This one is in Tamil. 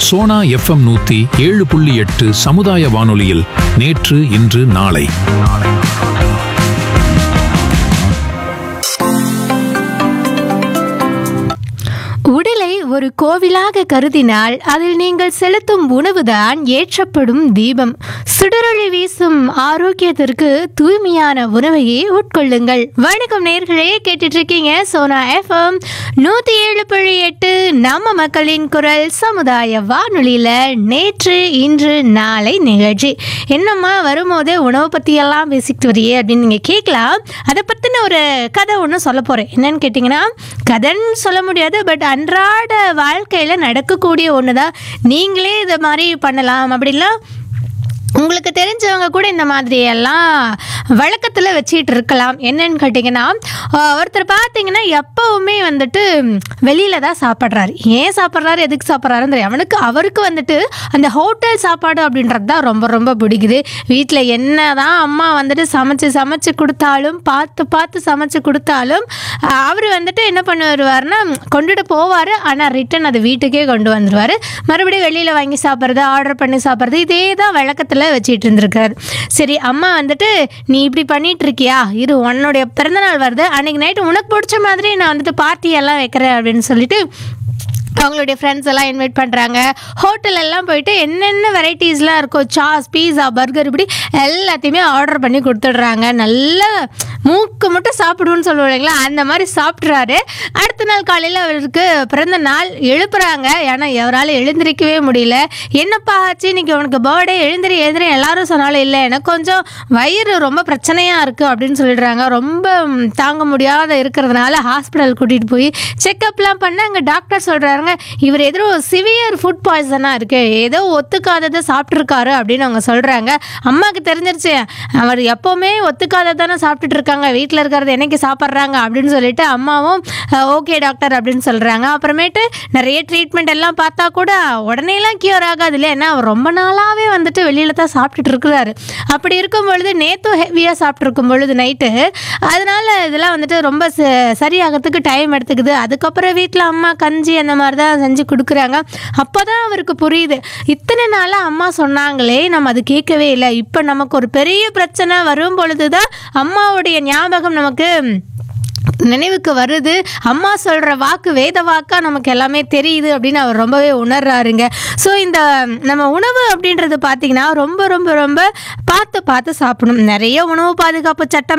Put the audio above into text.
சோனா எஃப்எம் நூத்தி ஏழு புள்ளி எட்டு சமுதாய வானொலியில் நேற்று இன்று நாளை உடலை ஒரு கோவிலாக கருதினால் அதில் நீங்கள் செலுத்தும் உணவுதான் ஏற்றப்படும் தீபம் சுடரொளி வீசும் ஆரோக்கியத்திற்கு தூய்மையான உணவையே உட்கொள்ளுங்கள் வணக்கம் நேர்களே கேட்டுட்டு இருக்கீங்க சோனா எஃப்எம் நூத்தி ஏழு புள்ளி எட்டு நம்ம மக்களின் குரல் சமுதாய வானொலியில நேற்று இன்று நாளை நிகழ்ச்சி என்னம்மா வரும்போதே உணவை பத்தி எல்லாம் பேசிக்கிட்டு வரியே அப்படின்னு நீங்க கேட்கலாம் அதை பத்தின ஒரு கதை ஒன்று சொல்ல போறேன் என்னன்னு கேட்டிங்கன்னா கதைன்னு சொல்ல முடியாது பட் அன்றாட வாழ்க்கையில் நடக்கக்கூடிய ஒன்று தான் நீங்களே இதை மாதிரி பண்ணலாம் அப்படிலாம் உங்களுக்கு தெரிஞ்சவங்க கூட இந்த மாதிரி எல்லாம் வழக்கத்தில் வச்சிட்டு இருக்கலாம் என்னன்னு கேட்டிங்கன்னா ஆஹ், ஒருத்தர் பார்த்தீங்கன்னா எப்பவுமே வந்துட்டு வெளியில தான் சாப்பிட்றாரு ஏன் சாப்பிட்றாரு எதுக்கு சாப்பிட்றாருன்னு தெரியும் அவனுக்கு அவருக்கு வந்துட்டு அந்த ஹோட்டல் சாப்பாடு அப்படின்றது தான் ரொம்ப ரொம்ப பிடிக்குது வீட்டில் என்ன தான் அம்மா வந்துட்டு சமைச்சு சமைச்சு கொடுத்தாலும் பார்த்து பார்த்து சமைச்சு கொடுத்தாலும் அவர் வந்துட்டு என்ன பண்ண வருவார்னா கொண்டுட்டு போவார் ஆனால் ரிட்டன் அது வீட்டுக்கே கொண்டு வந்துடுவார் மறுபடியும் வெளியில் வாங்கி சாப்பிட்றது ஆர்டர் பண்ணி சாப்பிட்றது இதே தான் வழக்கத்தில் வச்சிட்டு இருந்திருக்காரு சரி அம்மா வந்துட்டு நீ இப்படி பண்ணிட்டு இருக்கியா இரு உன்னுடைய பிறந்தநாள் வருது அன்னைக்கு நைட்டு உனக்கு பிடிச்ச மாதிரி நான் வந்துட்டு பார்ட்டி எல்லாம் வைக்கிறேன் அப்படின்னு சொல்லிட்டு அவங்களுடைய ஃப்ரெண்ட்ஸ் எல்லாம் இன்வைட் பண்ணுறாங்க ஹோட்டல் எல்லாம் போயிட்டு என்னென்ன வெரைட்டிஸ்லாம் இருக்கோ சாஸ் பீஸா பர்கர் இப்படி எல்லாத்தையுமே ஆர்டர் பண்ணி கொடுத்துட்றாங்க நல்லா மூக்கு மட்டும் சாப்பிடுவோன்னு சொல்லுவோம் இல்லைங்களா அந்த மாதிரி சாப்பிட்றாரு அடுத்த நாள் காலையில் அவருக்கு பிறந்த நாள் எழுப்புறாங்க ஏன்னா அவரால் எழுந்திருக்கவே முடியல என்னப்பா ஆச்சு இன்னைக்கு உனக்கு பர்த்டே எழுந்திரி எழுந்திரி எல்லாரும் சொன்னாலும் இல்லை எனக்கு கொஞ்சம் வயிறு ரொம்ப பிரச்சனையாக இருக்குது அப்படின்னு சொல்லிடுறாங்க ரொம்ப ம், தாங்க முடியாத இருக்கிறதுனால ஹாஸ்பிட்டல் கூட்டிகிட்டு போய் செக்கப்லாம் பண்ண அங்கே டாக்டர் சொல்கிறாங்க இவர் ஏதோ சிவியர் ஃபுட் பாய்சனாக இருக்கு ஏதோ ஒத்துக்காததை சாப்பிட்ருக்காரு அப்படின்னு அவங்க சொல்கிறாங்க அம்மாவுக்கு தெரிஞ்சிருச்சு அவர் எப்போவுமே ஒத்துக்காததானே சாப்பிட்டுட்டு இருக்காங்க வீட்டில் இருக்கிறது என்னைக்கு சாப்பிட்றாங்க அப்படின்னு சொல்லிட்டு அம்மாவும் ஓகே டாக்டர் அப்படின்னு சொல்கிறாங்க அப்புறமேட்டு நிறைய ட்ரீட்மெண்ட் எல்லாம் பார்த்தா கூட உடனேலாம் கியூர் ஆகாது இல்லை ஏன்னா அவர் ரொம்ப நாளாகவே வந்துட்டு வெளியில் தான் சாப்பிட்டுட்டு இருக்கிறாரு அப்படி இருக்கும் பொழுது நேற்றும் ஹெவியாக சாப்பிட்ருக்கும் பொழுது நைட்டு அதனால இதெல்லாம் வந்துட்டு ரொம்ப ச- சரியாகிறதுக்கு டைம் எடுத்துக்குது அதுக்கப்புறம் வீட்டில் அம்மா கஞ்சி அந்த மாதிரி தான் செஞ்சு கொடுக்குறாங்க அப்போ தான் அவருக்கு புரியுது இத்தனை நாளாக அம்மா சொன்னாங்களே நம்ம அது கேட்கவே இல்லை இப்போ நமக்கு ஒரு பெரிய பிரச்சனை வரும் பொழுது தான் அம்மாவுடைய ஞாபகம் நமக்கு நினைவுக்கு வருது அம்மா சொல்கிற வாக்கு வேத வாக்கா நமக்கு எல்லாமே தெரியுது அப்படின்னு அவர் ரொம்பவே உணர்றாருங்க ஸோ இந்த நம்ம உணவு அப்படின்றது பார்த்தீங்கன்னா ரொம்ப ரொம்ப ரொம்ப பார்த்து பார்த்து சாப்பிடணும் நிறைய உணவு பாதுகாப்பு சட்டம்